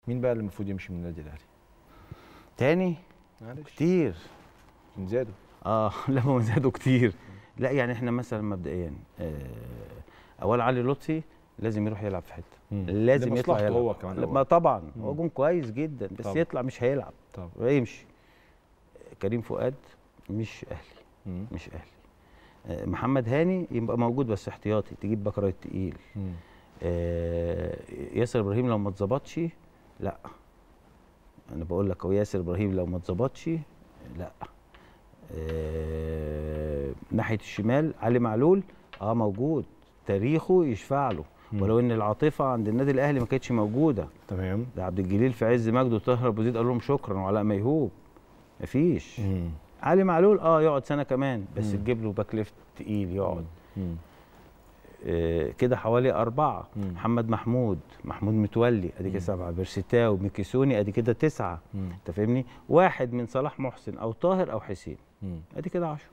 مين بقى اللي المفروض يمشي من النادي الاهلي تاني معلش كتير من زادوا اه لا ما زادوا كتير لا يعني احنا مثلا مبدئيا آه اول علي لطفي لازم يروح يلعب في حته لازم يطلع لمصلحته يلعب هو كمان ما أولا. طبعا مم. هو جون كويس جدا بس طبعا. يطلع مش هيلعب طبعا ويمشي كريم فؤاد مش اهلي مم. مش اهلي آه، محمد هاني يبقى موجود بس احتياطي تجيب باك رايت تقيل مم. آه، ياسر ابراهيم لو ما اتظبطش لا انا بقول لك هو ياسر ابراهيم لو ما اتظبطش لا آه، ناحيه الشمال علي معلول اه موجود تاريخه يشفع له مم. ولو ان العاطفه عند النادي الاهلي ما كانتش موجوده تمام ده عبد الجليل في عز مجده وطاهر ابو زيد قال لهم شكرا وعلاء ميهوب مفيش مم. علي معلول اه يقعد سنه كمان بس مم. تجيب له باك ليفت تقيل يقعد مم. آه، كده حوالي أربعة مم. محمد محمود محمود متولي أدي كده مم. سبعة بيرسيتاو ميكيسوني أدي كده تسعة مم. أنت فاهمني واحد من صلاح محسن أو طاهر أو حسين مم. أدي كده عشرة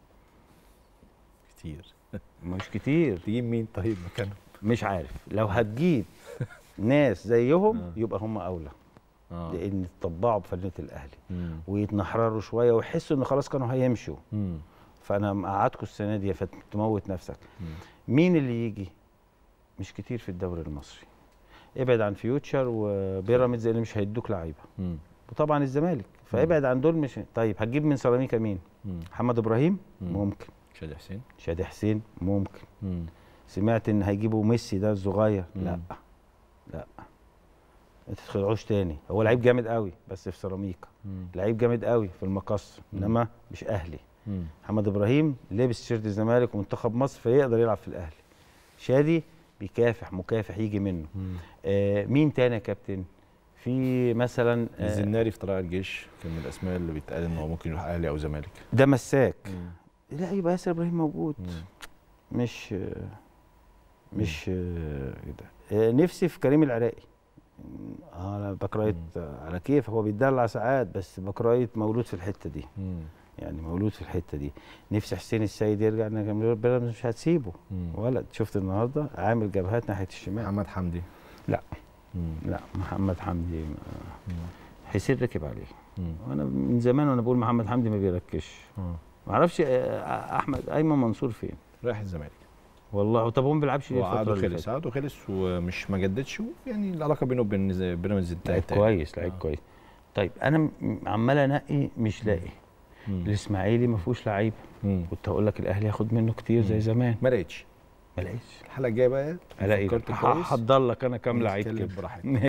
كتير مش كتير تجيب مين طيب مكانهم مش عارف لو هتجيب ناس زيهم آه. يبقى هم أولى اه لأن يتطبعوا بفنة الأهلي مم. ويتنحرروا شوية ويحسوا إن خلاص كانوا هيمشوا مم. فأنا مقعدكم السنة دي فتموت نفسك مم. مين اللي يجي مش كتير في الدوري المصري ابعد عن فيوتشر وبيراميدز اللي مش هيدوك لعيبه مم. وطبعا الزمالك فابعد عن دول مش طيب هتجيب من سيراميكا مين مم. محمد ابراهيم مم. ممكن شادي حسين شادي حسين ممكن مم. سمعت ان هيجيبوا ميسي ده الصغير لا مم. لا ما تتخدعوش تاني هو لعيب جامد قوي بس في سيراميكا مم. لعيب جامد قوي في المقص مم. انما مش اهلي مم. محمد ابراهيم لابس تيشيرت الزمالك ومنتخب مصر فيقدر يلعب في الاهلي شادي بيكافح مكافح يجي منه مم. آه مين تاني يا كابتن في مثلا آه الزناري في طلائع الجيش كان من الاسماء اللي بيتقال ان هو ممكن يروح اهلي او زمالك ده مساك مم. لا يبقى ياسر ابراهيم موجود مم. مش آه مش آه كده آه نفسي في كريم العراقي اه انا باك رايت آه، على كيف هو بيتدلع ساعات بس باك رايت مولود في الحته دي مم. يعني مولود في الحته دي نفسي حسين السيد يرجع ان كان بيراميدز مش هتسيبه مم. ولد شفت النهارده عامل جبهات ناحيه الشمال محمد حمدي لا. مم. لا محمد حمدي ما- مم. حسين ركب عليه مم. وانا من زمان وانا بقول محمد حمدي ما بيركزش آه. ما اعرفش آه، احمد ايمن منصور فين رايح الزمالك والله طب هو ما بيلعبش ليه هو الفتره عقده اللي خلص فاتت عقده خلص ومش ما جددش يعني العلاقه بينه وبين زي- بيراميدز لعيب انتهت تاني. كويس لعيب آه. كويس طيب انا م- عمال انقي مش لاقي مم. الاسماعيلي ما فيهوش لعيب مم. كنت هقول لك الاهلي ياخد منه كتير زي مم. زمان ما لقيتش ما لقيتش الحلقه الجايه بقى الاقي فكرت كويس هحضر لك انا كام لعيب نتكلم كده براحتك